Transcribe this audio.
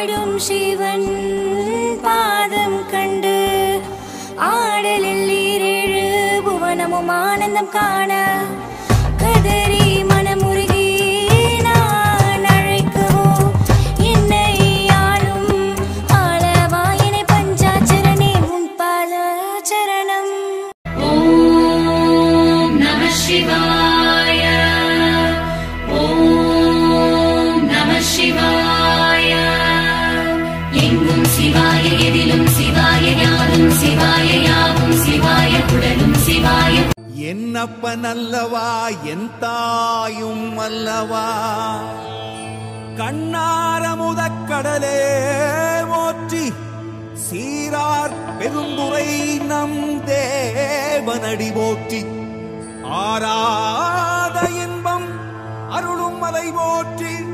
ஆடும் சிவன் பாதம் கண்டு ஆடலில் ஈரேழு புவனமும் ஆனந்தம் காண கதறி மனமுருகி நான் அழைக்கவோ என்னை ஆளும் ஆளவாயினை பஞ்சாச்சரணே உன் பால சரணம் ॐ नमः शिवाय ॐ नमः शिवाय எங்கும் சிவாய எதிலும் சிவாய யாரும் சிவாய யாவும் சிவாய குடலும் சிவாய என்னப்பன் அல்லவா என் தாயும் அல்லவா கண்ணாரமுதக் கடலே போற்றி சீரார் பெருந்துரை நம் தேவனடி போற்றி ஆராத இன்பம் அருளும் மலை போற்றி